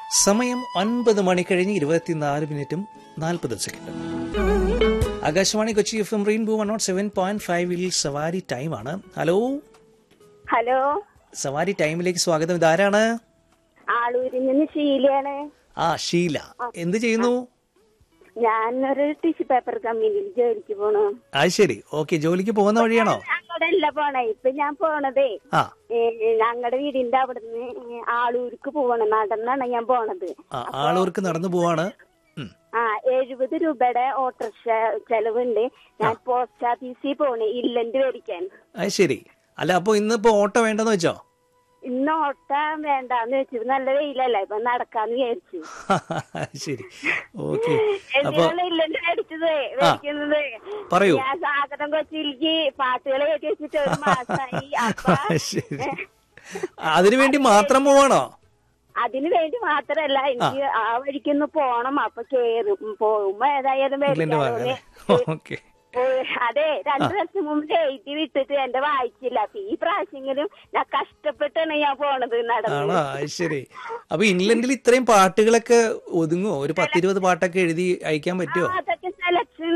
സമയം ഒൻപത് മണി കഴിഞ്ഞ് ഇരുപത്തിനാല് മിനിറ്റും നാൽപ്പത് സെക്കൻഡും Akashvani Kochi F M rainbow one naught seven point ഫൈവിൽ സവാരി ടൈമാണ് ഹലോ ഹലോ സവാരി ടൈമിലേക്ക് സ്വാഗതം ഇതാരാണ് ആളൂരിൽ നിന്ന് ഷീലയാണ് ആ ഷീല എന്ത് ചെയ്യുന്നു ഞാനൊരു ടിഷ്യൂ പേപ്പർ കമ്പനിയിൽ ജോലിക്ക് പോണു അത് ശരി ഓക്കെ ജോലിക്ക് പോകുന്ന വഴിയാണോ അങ്ങോട്ടല്ല പോണേ ഇപ്പൊ ഞാൻ പോണതേ ആ ഞങ്ങളുടെ വീടിന്റെ അവിടുന്ന് ആളൂർക്ക് പോവണം നടന്നാണ് ഞാൻ പോണത് ആ ആളൂർക്ക് നടന്നു പോവാണ് ഉം. ആ എഴുപത് രൂപയുടെ ഓട്ടോറിക്ഷ ചെലവുണ്ട് ഞാൻ പോസ്റ്റ് ഓഫീസിൽ പോണേ ഇല്ലന്റ് മേടിക്കാൻ അത് ശരി അല്ല അപ്പൊ ഇന്നിപ്പോ ഓട്ടോ വേണ്ടെന്ന് വെച്ചോ ഇന്ന് ഓട്ട വേണ്ടാന്ന് വെച്ചു നല്ല വെയിലല്ല ഇപ്പൊ നടക്കാന്ന് വിചാരിച്ചു അത് ശരി ഓക്കെ അപ്പൊ എന്തിനാണ് ഇല്ലന്റ് മേടിച്ചത് മേടിക്കുന്നത് പറയൂ ഞാൻ സ്വാഗതം കൊച്ചിയിലേക്ക് പാട്ടുകൾ കേട്ടി വെച്ചിട്ട് ഒരു മാസമായി അപ്പൊ ശരി അതിനു വേണ്ടി മാത്രം പോവാണോ അതിന് വേണ്ടി മാത്രല്ല എനിക്ക് ആ വഴിക്കൊന്ന് പോണം അപ്പൊ കേറും പോകുമ്പോ ഏതായാലും ഇംഗ്ലണ്ട് മേടിക്കാലോന്ന് വാങ്ങാൻ ഓക്കെ ഓ, അതെ രണ്ടു വർഷം മുമ്പ് എഴുതി വിട്ടിട്ട് എന്റെ വായിച്ചില്ല അപ്പൊ ഈ പ്രാവശ്യമെങ്കിലും ഞാൻ കഷ്ടപ്പെട്ടാണ് ഞാൻ പോണത് നടന്ന് ആണോ അത് ശരി അപ്പൊ ഇംഗ്ലണ്ടിൽ ഇത്രയും പാട്ടുകളൊക്കെ ഒതുങ്ങോ ഒരു പത്തിരുപത് പാട്ടൊക്കെ എഴുതി അയക്കാൻ പറ്റുമോ അതൊക്കെ സെലക്ഷൻ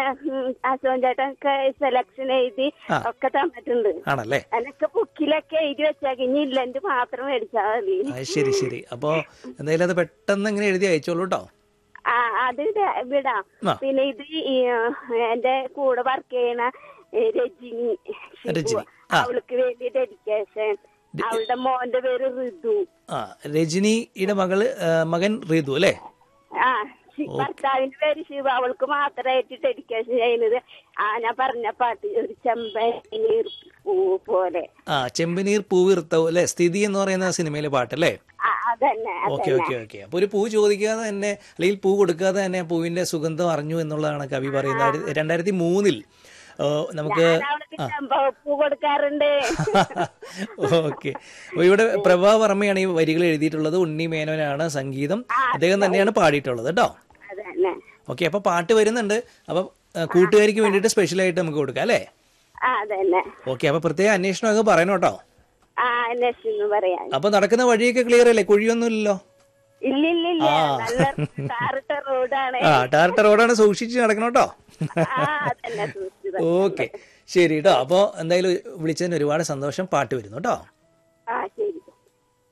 അശോകൻ ചേട്ടനൊക്കെ സെലക്ഷൻ എഴുതി ആ. ഒക്കെ തന്നിട്ടുണ്ട് ആണല്ലേ അതിനൊക്കെ ബുക്കിലൊക്കെ എഴുതി വെച്ചാൽ ഇനി ഇല്ലന്റ് മാത്രം മേടിച്ചാൽ മതി അത് ശരി ശരി അപ്പൊ എന്തായാലും അത് പെട്ടെന്ന് ഇങ്ങനെ എഴുതി അയച്ചോളൂ കേട്ടോ ആ അത് ഇട- വിടാം ആ. പിന്നെ ഇത് ഈ ആ, എന്റെ കൂടെ വർക്ക് ചെയ്യണ ഏ, രജനി ഷിബു. രജനി, ആ. അവൾക്ക് വേണ്ടി ഡെഡിക്കേഷൻ അവളുടെ മോന്റെ പേര് ഋതു ആ രജനിയുടെ മകള് ആ, മകൻ റീതു അല്ലേ ആ ശി- ഭർത്താവിന്റെ പേര് ശിവ അവൾക്ക് മാത്രമായിട്ട് ഡെഡിക്കേഷൻ ചെയ്യുന്നത് ആ ഞാൻ പറഞ്ഞ പാട്ട് ഒരു ചെമ്പനീർ പൂ പോലെ ആ ചെമ്പനീർ പൂവിർത്തവ് അല്ലെ സ്ഥിതി എന്ന് പറയുന്ന സിനിമയിലെ പാട്ടല്ലേ ആ, അതന്നെ ഓക്കെ ഓക്കെ ഓക്കെ അപ്പൊ ഒരു പൂ ചോദിക്കാതെ തന്നെ അല്ലെങ്കിൽ പൂ കൊടുക്കാതെ തന്നെ ആ പൂവിന്റെ സുഗന്ധം അറിഞ്ഞു എന്നുള്ളതാണ് കവി പറയുന്നത് രണ്ടായിരത്തി മൂന്നിൽ നമുക്ക് ഞാൻ അവൾക്ക് ചെമ്പകപ്പൂ കൊടുക്കാറുണ്ട് ഓക്കെ അപ്പൊ ഇവിടെ പ്രഭാ വർമ്മയാണ് ഈ വരികൾ എഴുതിയിട്ടുള്ളത് ഉണ്ണി മേനോനാണ് സംഗീതം അദ്ദേഹം തന്നെയാണ് പാടിയിട്ടുള്ളത് കേട്ടോ അതന്നെ ഓക്കെ അപ്പൊ പാട്ട് വരുന്നുണ്ട് അപ്പൊ ആ, കൂട്ടുകാരിക്ക് വേണ്ടിയിട്ട് സ്പെഷ്യൽ ആയിട്ട് നമുക്ക് കൊടുക്കാം അല്ലേ ആ അതന്നെ ഓക്കെ അപ്പൊ പ്രത്യേക അന്വേഷണമൊക്കെ പറയണം കേട്ടോ ആ അന്വേഷിച്ചു പറയാൻ അപ്പൊ നടക്കുന്ന വഴിയൊക്കെ ക്ലിയർ അല്ലേ കുഴിയൊന്നുമില്ലല്ലോ ഇല്ല ഇല്ല ഇല്ല നല്ല ടാറിട്ട റോഡാണ് ആ ടാർട്ട റോഡാണ് സൂക്ഷിച്ച് നടക്കണം കേട്ടോ ആ അതന്നെ സൂക്ഷിച്ചത് ഓക്കെ ശരി കേട്ടോ അപ്പോൾ എന്തായാലും വിളിച്ചതിന് ഒരുപാട് സന്തോഷം പാട്ട് വരുന്നു കേട്ടോ